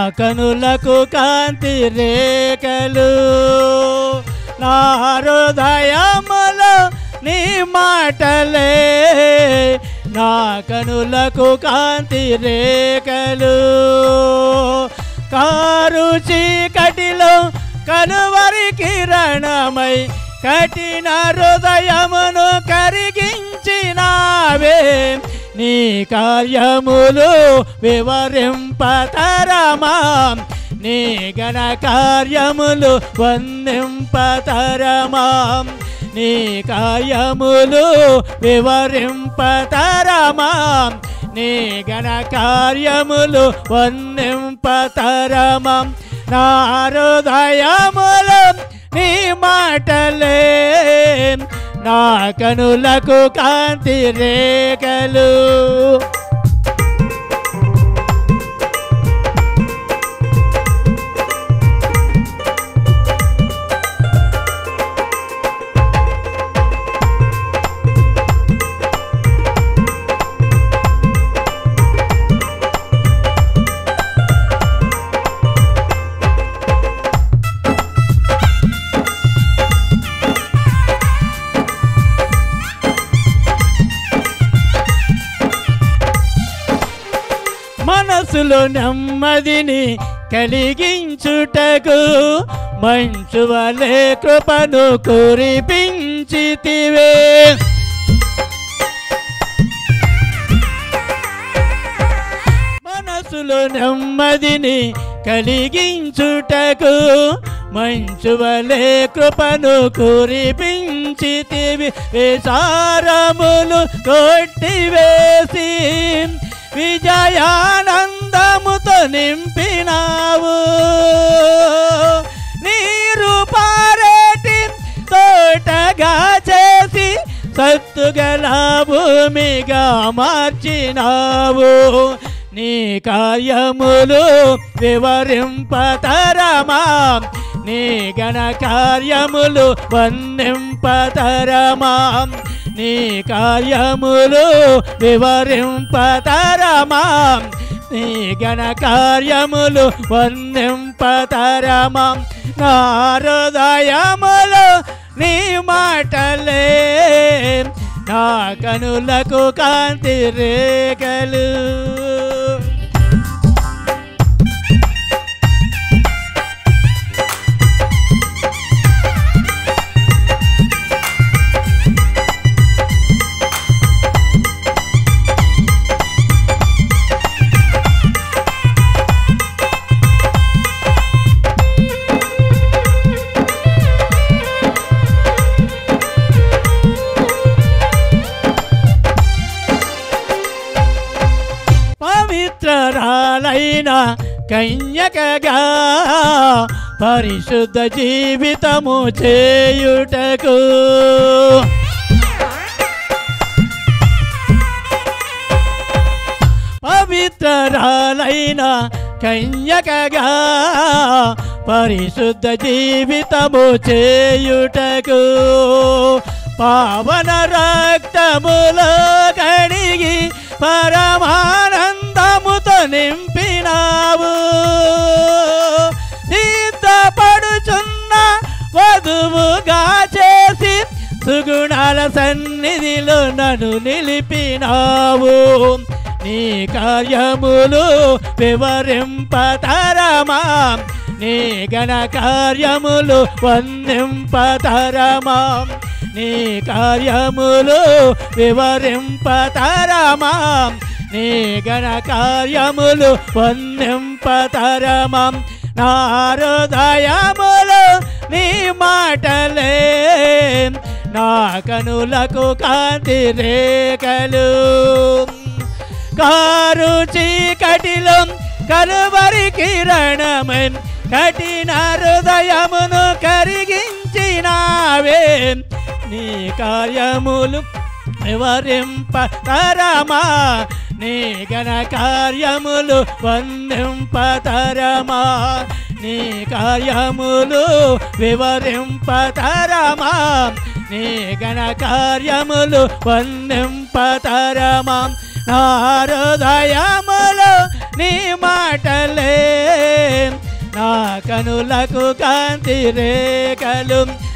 కనులకు కాంతి రేఖలు నా హృదయములో నీ మాటలే నా కనులకు కాంతి రేఖలు కారు చీకటిలో కనువరి కిరణమై కఠిన హృదయమును కరిగించినావే నీ కార్యములు వివరింపతరమా నీ గణ కార్యములు వందింపతరమా నీ కార్యములు వివరింపతరమా నీ గణ కార్యములు వందింపతరమా నా హృదయములు నీ మాటలే నా కనులకు కాంతి రేఖలు మనసులో నెమ్మదిని కలిగించుటకు మంచు వలె కృపను కురిపించితివే మనసులో నెమ్మదిని కలిగించుటకు మంచు వలె కృపను కురిపించితివి విచారములు కొట్టివేసి విజయానందముతో నింపినావు నీరు పారేటి తోటగా చేసి సత్తుగల భూమిగా మార్చినావు నీ కార్యములు వివరింపతరమా నీ గణ కార్యములు వందింపతరమా నీ కార్యములు వివరింపతరమా నీ గణ కార్యములు వందింపతరమా నా హృదయములు నీ మాటలే నా కనులకు కాంతి రేఖలు పవిత్రరాలైన కన్యకగా పరిశుద్ధ జీవితము చేయుటకు పవిత్రరాలైన కన్యకగా పరిశుద్ధ జీవితము చేయుటకు పావన రక్తములో కడిగి పరమానందముతో నింపినావు సిద్ధపడుచున్న వధువుగా చేసి సుగుణాల సన్నిధిలో నన్ను నిలిపినావు నీ కార్యములు వివరింపతరమా నీ గణ కార్యములు వందింపతరమా నీ కార్యములు వివరింపతరమా నీ గణ కార్యములు వందింపతరమా నా హృదయములు నీ మాటలే నా కనులకు కాంతి రేఖలు కారు చీకటిలో కలువరి కిరణమై కఠిన హృదయమును కరిగించినావే నీ కార్యములు వివరింపతరమా నీ గణ కార్యములు వందింపతరమా నీ కార్యములు వివరింపతరమా నీ గణ కార్యములు వందింపతరమా నా హృదయములు నీ మాటలే నా కనులకు కాంతి రేఖలు